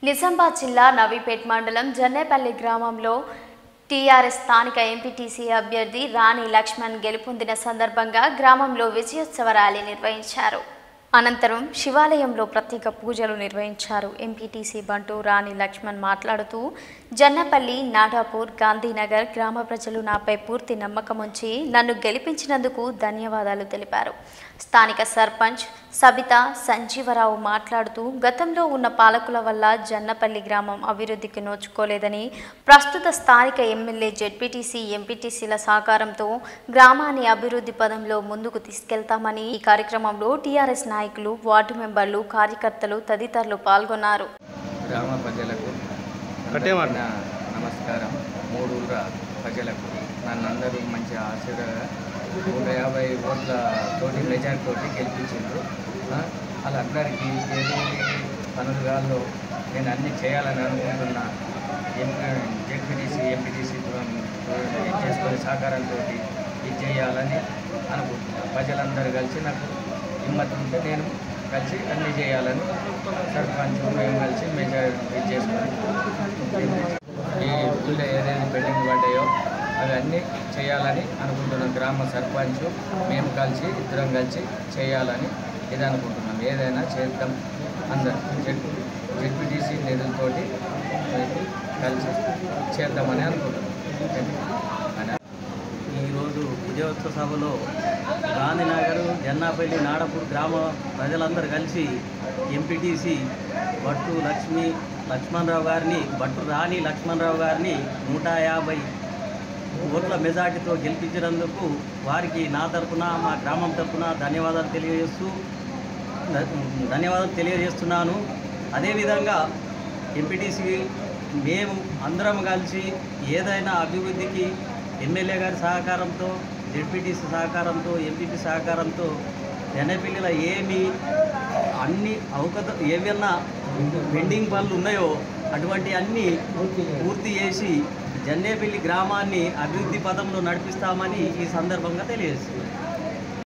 నిజామాబాద్ జిల్లా నవీపేట్ మండలం జన్నేపల్లి గ్రామంలో టీఆర్ఎస్ స్థానిక ఎంపీటీసీ అభ్యర్థి రాణి లక్ష్మణ్ గెలుపొందిన సందర్భంగా గ్రామంలో విజయోత్సవ ర్యాలీ నిర్వహించారు అనంతరం శివాలయంలో ప్రత్యేక పూజలు నిర్వహించారు ఎంపీటీసీ బంటు రాణి లక్ష్మణ్ మాట్లాడుతూ జన్నపల్లి నాడాపూర్ గాంధీనగర్ గ్రామ ప్రజలు నాపై పూర్తి నమ్మకం ఉంచి నన్ను గెలిపించినందుకు ధన్యవాదాలు తెలిపారు స్థానిక సర్పంచ్ సబిత సంజీవరావు మాట్లాడుతూ గతంలో ఉన్న పాలకుల వల్ల జన్నపల్లి గ్రామం అభివృద్ధికి నోచుకోలేదని ప్రస్తుత స్థానిక ఎమ్మెల్యే జెడ్పీటీసీ ఎంపీటీసీల సహకారంతో గ్రామాన్ని అభివృద్ధి పదంలో ముందుకు తీసుకెళ్తామని ఈ కార్యక్రమంలో టీఆర్ఎస్ నాయకులు వార్డు మెంబర్లు కార్యకర్తలు తదితరులు పాల్గొన్నారు గ్రామ ప్రజలకు కట్టేమాట. నా నమస్కారం మూడు ఊళ్ళ ప్రజలకు నన్ను అందరూ మంచి ఆశీర్వాద నూట యాభై ఓట్ల తోటి మెజార్టీ తోటి గెలిపించిండ్రు ఆ, వాళ్ళందరికీ ఏది పనులుగాల్లో నేను అన్ని చేయాలని అనుకుంటున్నా ఎంపీ జెడ్పీటీసీ ఎంపీటీసీ చేసుకునే సహకారంతో ఇది చేయాలని అనుకుంటున్నాను ప్రజలందరూ కలిసి నాకు హిమ్మత్ ఉంటే నేను కలిసి అన్నీ చేయాలని సర్పంచ్ మేము కలిసి మెజారిటీ ఇది చేసుకొని ఈ ఊళ్ళో ఏదైతే పెండింగ్ పడ్డాయో అవన్నీ చేయాలని అనుకుంటున్నాం గ్రామ సర్పంచ్ మేము కలిసి ఇద్దరం కలిసి చేయాలని ఇది అనుకుంటున్నాం ఏదైనా చేద్దాం అందరు జెడ్ జెడ్పీటీసీ నిధులతోటి కలిసి చేద్దామని అనుకుంటున్నాం అని ఈరోజు విజయోత్సవ సభలో గాంధీనగర్ జన్నాపల్లి నాడపూర్ గ్రామ ప్రజలందరూ కలిసి ఎంపీటీసీ భట్టు లక్ష్మి లక్ష్మణరావు గారిని భట్టు రాణి లక్ష్మణరావు గారిని నూట యాభై ఓట్ల మెజార్టీతో గెలిపించినందుకు వారికి నా తరపున మా గ్రామం తరపున ధన్యవాదాలు తెలియజేస్తూ ధ- ధన్యవాదాలు తెలియజేస్తున్నాను అదేవిధంగా ఎంపీటీసీ మేము అందరం కలిసి ఏదైనా అభివృద్ధికి ఎమ్మెల్యే గారి సహకారంతో జెడ్పీటీసీ సహకారంతో ఎంపీపీ సహకారంతో జనపిల్లిలో ఏమి అన్ని అవకత ఏవైనా పెండింగ్ పనులు ఉన్నాయో అటువంటి అన్నీ పూర్తి చేసి జన్నేపల్లి గ్రామాన్ని అభివృద్ధి పదంలో నడిపిస్తామని ఈ సందర్భంగా తెలియజేస్తున్నాను